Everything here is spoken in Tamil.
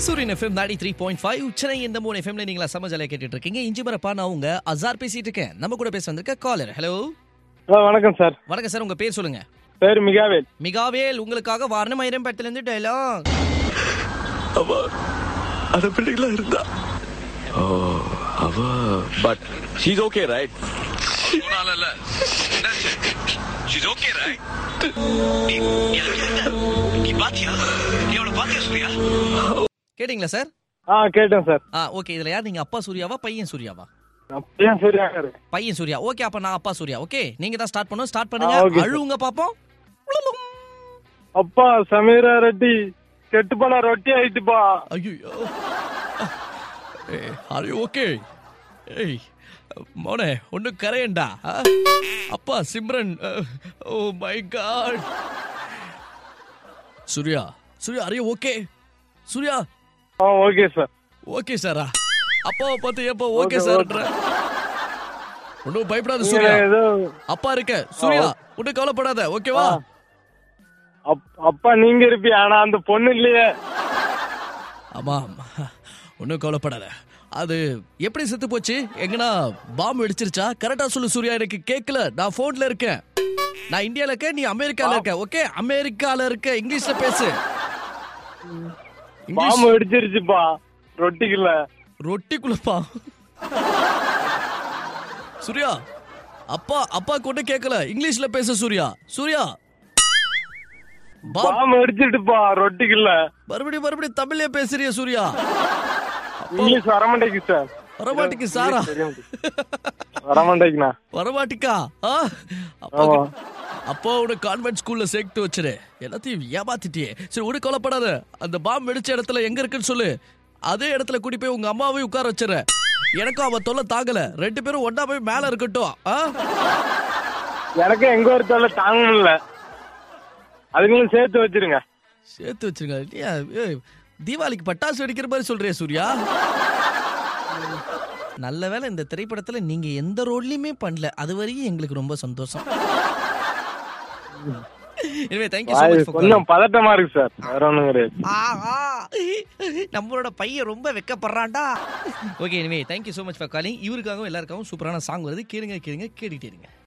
சூரியன் எஃப்எம் நாடி த்ரீ பாயிண்ட் ஃபைவ் சென்னை இந்த மூணு எஃப்எம்ல நீங்களா சமஜாலியா கேட்டுட்டு இருக்கீங்க இஞ்சி மரப்பா நான் உங்க அசார் பேசிட்டு இருக்கேன் நம்ம கூட பேச வந்திருக்க காலர் ஹலோ ஹலோ வணக்கம் சார் வணக்கம் சார் உங்க பேர் சொல்லுங்க பேர் மிகாவேல் மிகாவேல் உங்களுக்காக வாரணம் ஆயிரம் படத்துல இருந்து டைலாக் அவ அந்த பிள்ளைகளா இருந்தா ஓ அவ பட் ஷீஸ் ஓகே ரைட் சொன்னால என்னாச்சு ஷீஸ் ஓகே ரைட் நீ பாத்தியா நீ அவளை பாத்தியா சூர்யா கேட்டிங்களா சார் ஆ கேட்டேன் சார் ஆ ஓகே இதுல யார் நீங்க அப்பா சூர்யாவா பையன் சூர்யாவா பையன் சூர்யாக்காரு பையன் சூர்யா ஓகே அப்ப நான் அப்பா சூர்யா ஓகே நீங்க தான் ஸ்டார்ட் பண்ணுங்க ஸ்டார்ட் ஆ, பண்ணுங்க okay, sir. அழுவுங்க பாப்போம் அப்பா சமீரா ரெட்டி கெட்டு போன ரொட்டி ஆயிட்டுப்பா ஐயோ ஆர் ஓகே ஏய் மோனே ஒண்ணு கரையண்டா ஆ? அப்பா Simran oh my god Surya Surya அரையோ ஓகே சூர்யா ஆ ஓகே சார் ஓகே சாரா அப்பாவை பார்த்து எப்போ ஓகே Okay, சார்ன்ற ஒன்றும் பயப்படாத நீங்க சூர்யா ஏதோ அப்பா இருக்க சூர்யா ஒன்றும் கவலைப்படாத ஓகேவா அப்- அப்பா நீங்க இருப்பியா ஆனா அந்த பொண்ணு இல்லையே ஆமாம் ஒன்றும் கவலைப்படாத அது எப்படி செத்து போச்சு எங்கனா பாம்பு வெடிச்சிருச்சா கரெக்டா சொல்லு சூர்யா எனக்கு கேட்கல நான் போன்ல இருக்கேன் நான் இந்தியால இருக்கேன் நீ அமெரிக்கால இருக்க ஓகே அமெரிக்கால இருக்க இங்கிலீஷ்ல பேசு இங்கிலீஷ் பாம்பு வெடிச்சிருச்சுப்பா ரொட்டிக்குள்ள ரொட்டிக்குள்ளப்பா சூர்யா அப்பா அப்பா கூட கேட்கல இங்கிலீஷ்ல பேசு சூர்யா சூர்யா பாம் பாம்பு வெடிச்சிட்டுப்பா ரொட்டிக்குள்ள மறுபடியும் மறுபடியும் தமிழ்ல பேசுறிய சூர்யா இங்கிலீஷ் வரமாட்டேங்குது சார் வரமாட்டிக்கு சாரா வரமாட்டேங்குண்ணா வரமாட்டிக்கா ஆ? அப்பா ஆமா. அப்பா உனக்கு கான்வென்ட் ஸ்கூல்ல சேர்த்து வச்சிரு எல்லாத்தையும் ஏமாத்திட்டியே சரி உனக்கு கவலைப்படாத அந்த பாம்பு வெடிச்ச இடத்துல எங்க இருக்குன்னு சொல்லு அதே இடத்துல கூட்டி போய் உங்க அம்மாவையும் உட்கார வச்சிரு எனக்கும் அவ தொல்லை தாங்கல ரெண்டு பேரும் ஒண்ணா போய் மேல இருக்கட்டும் ஆ? எனக்கு எங்க ஒரு தொல்லை தாங்க முடியல அதுங்களும் சேர்த்து வச்சிருங்க சேர்த்து வச்சிருங்க இல்லையா ஏய், தீபாவளிக்கு பட்டாசு வெடிக்கிற மாதிரி சொல்றியா சூர்யா நல்ல வேளை இந்த திரைப்படத்துல நீங்க எந்த ரோல்லையுமே பண்ணல அது வரையும் எங்களுக்கு ரொம்ப சந்தோஷம் எனவே தேங்க்யூ ஸோ வாய் மச் கொஞ்சம் பதட்டமா இருக்கு சார் வேற ஒண்ணும் கிடையாது ஆஹா நம்மளோட பையன் ரொம்ப வெக்கப்படுறான்டா ஓகே எனவே thank you so much for calling இவருக்காகவும் எல்லாருக்காகவும் சூப்பரான சாங் வருது கேளுங்க கேளுங்க கேட்டுட்டே இருங்க